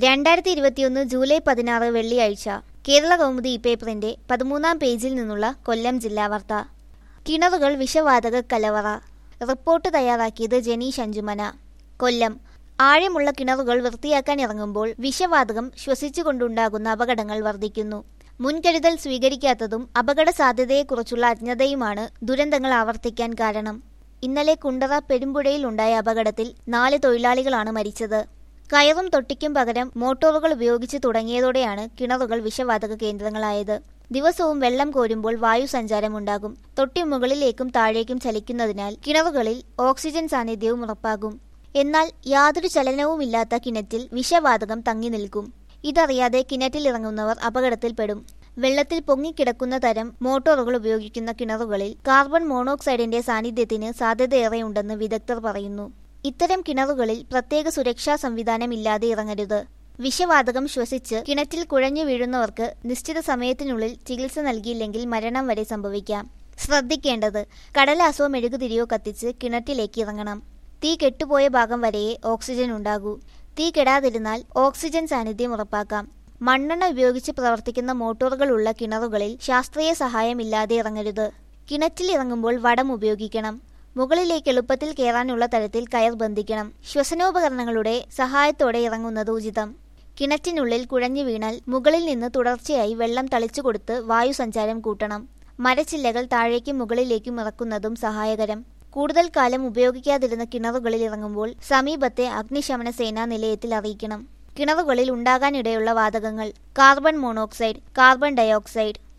രണ്ടായിരത്തി ഇരുപത്തിയൊന്ന് ജൂലൈ പതിനാറ് വെള്ളിയാഴ്ച കേരള കൗമുദി പേപ്പറിന്റെ പതിമൂന്നാം പേജിൽ നിന്നുള്ള കൊല്ലം ജില്ലാ വാർത്ത കിണറുകൾ വിഷവാതക കലവറ റിപ്പോർട്ട് തയ്യാറാക്കിയത് ജനീഷ് അഞ്ചുമന കൊല്ലം ആഴമുള്ള കിണറുകൾ വൃത്തിയാക്കാൻ ഇറങ്ങുമ്പോൾ വിഷവാതകം ശ്വസിച്ചുകൊണ്ടുണ്ടാകുന്ന അപകടങ്ങൾ വർദ്ധിക്കുന്നു മുൻകരുതൽ സ്വീകരിക്കാത്തതും അപകട സാധ്യതയെക്കുറിച്ചുള്ള അജ്ഞതയുമാണ് ദുരന്തങ്ങൾ ആവർത്തിക്കാൻ കാരണം ഇന്നലെ കുണ്ടറ പെരുമ്പുഴയിൽ ഉണ്ടായ അപകടത്തിൽ നാല് തൊഴിലാളികളാണ് മരിച്ചത് കയറും തൊട്ടിക്കും പകരം മോട്ടോറുകൾ ഉപയോഗിച്ച് തുടങ്ങിയതോടെയാണ് കിണറുകൾ വിഷവാതക കേന്ദ്രങ്ങളായത് ദിവസവും വെള്ളം കോരുമ്പോൾ വായു സഞ്ചാരമുണ്ടാകും തൊട്ടി മുകളിലേക്കും താഴേക്കും ചലിക്കുന്നതിനാൽ കിണറുകളിൽ ഓക്സിജൻ സാന്നിധ്യവും ഉറപ്പാകും എന്നാൽ യാതൊരു ചലനവുമില്ലാത്ത കിണറ്റിൽ വിഷവാതകം തങ്ങി നിൽക്കും ഇതറിയാതെ കിണറ്റിൽ ഇറങ്ങുന്നവർ അപകടത്തിൽപ്പെടും വെള്ളത്തിൽ പൊങ്ങിക്കിടക്കുന്ന തരം മോട്ടോറുകൾ ഉപയോഗിക്കുന്ന കിണറുകളിൽ കാർബൺ മോണോക്സൈഡിന്റെ സാന്നിധ്യത്തിന് സാധ്യതയേറെയുണ്ടെന്ന് വിദഗ്ധർ പറയുന്നു ഇത്തരം കിണറുകളിൽ പ്രത്യേക സുരക്ഷാ സംവിധാനം ഇല്ലാതെ ഇറങ്ങരുത് വിഷവാതകം ശ്വസിച്ച് കിണറ്റിൽ കുഴഞ്ഞു വീഴുന്നവർക്ക് നിശ്ചിത സമയത്തിനുള്ളിൽ ചികിത്സ നൽകിയില്ലെങ്കിൽ മരണം വരെ സംഭവിക്കാം ശ്രദ്ധിക്കേണ്ടത് കടലാസോ മെഴുകുതിരിയോ കത്തിച്ച് കിണറ്റിലേക്ക് ഇറങ്ങണം തീ കെട്ടുപോയ ഭാഗം വരെയേ ഓക്സിജൻ ഉണ്ടാകൂ തീ കെടാതിരുന്നാൽ ഓക്സിജൻ സാന്നിധ്യം ഉറപ്പാക്കാം മണ്ണെണ്ണ ഉപയോഗിച്ച് പ്രവർത്തിക്കുന്ന മോട്ടോറുകളുള്ള കിണറുകളിൽ ശാസ്ത്രീയ സഹായമില്ലാതെ ഇറങ്ങരുത് കിണറ്റിൽ ഇറങ്ങുമ്പോൾ വടം ഉപയോഗിക്കണം മുകളിലേക്ക് എളുപ്പത്തിൽ കയറാനുള്ള തരത്തിൽ കയർ ബന്ധിക്കണം ശ്വസനോപകരണങ്ങളുടെ സഹായത്തോടെ ഇറങ്ങുന്നത് ഉചിതം കിണറ്റിനുള്ളിൽ കുഴഞ്ഞു വീണാൽ മുകളിൽ നിന്ന് തുടർച്ചയായി വെള്ളം തളിച്ചു കൊടുത്ത് വായു സഞ്ചാരം കൂട്ടണം മരച്ചില്ലകൾ താഴേക്കും മുകളിലേക്കും ഇറക്കുന്നതും സഹായകരം കൂടുതൽ കാലം ഉപയോഗിക്കാതിരുന്ന കിണറുകളിൽ ഇറങ്ങുമ്പോൾ സമീപത്തെ അഗ്നിശമന സേനാ നിലയത്തിൽ അറിയിക്കണം കിണറുകളിൽ ഉണ്ടാകാനിടയുള്ള വാതകങ്ങൾ കാർബൺ മോണോക്സൈഡ് കാർബൺ ഡയോക്സൈഡ്